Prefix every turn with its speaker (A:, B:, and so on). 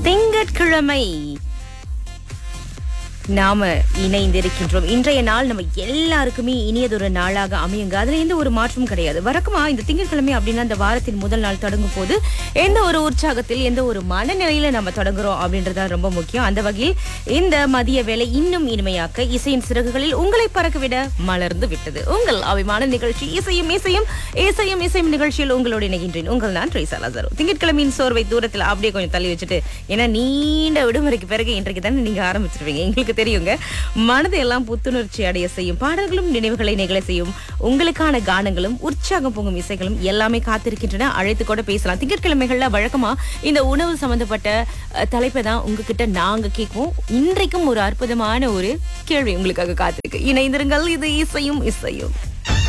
A: திங்கட்கிழமை நாம இணைந்திருக்கின்றோம் இன்றைய நாள் நம்ம எல்லாருக்குமே இனியதொரு நாளாக அமையுங்க அதுல எந்த ஒரு மாற்றமும் கிடையாது வழக்கமா இந்த திங்கட்கிழமை அப்படின்னா இந்த வாரத்தின் முதல் நாள் தொடங்கும் போது எந்த ஒரு உற்சாகத்தில் எந்த ஒரு மனநிலையில நம்ம தொடங்குறோம் அப்படின்றதா ரொம்ப முக்கியம் அந்த வகையில் இந்த மதிய வேலை இன்னும் இனிமையாக்க இசையின் சிறகுகளில் உங்களை பறக்கவிட மலர்ந்து விட்டது உங்கள் அபிமான நிகழ்ச்சி இசையும் இசையும் இசையும் இசையும் நிகழ்ச்சியில் உங்களோடு இணைகின்றேன் உங்கள் நான் ட்ரேசா லசரோ திங்கட்கிழமையின் சோர்வை தூரத்தில் அப்படியே கொஞ்சம் தள்ளி வச்சுட்டு ஏன்னா நீண்ட விடுமுறைக்கு பிறகு இன்றைக்கு தானே நீங்க ஆரம்பிச்சிருவீங்க எங்களுக்கு தெரியுங்க மனதை எல்லாம் புத்துணர்ச்சி அடைய செய்யும் பாடல்களும் நினைவுகளை நிகழ செய்யும் உங்களுக்கான கானங்களும் உற்சாகம் பொங்கும் இசைகளும் எல்லாமே காத்திருக்கின்றன அழைத்து கூட பேசலாம் திங்கட்கிழமைகள்ல வழக்கமா இந்த உணவு சம்பந்தப்பட்ட அஹ், தலைப்பை தான் உங்ககிட்ட நாங்க கேட்குவோம் இன்றைக்கும் ஒரு அற்புதமான ஒரு கேள்வி உங்களுக்காக காத்திருக்கு இணைந்திருங்கள் இது இசையும் இசையும்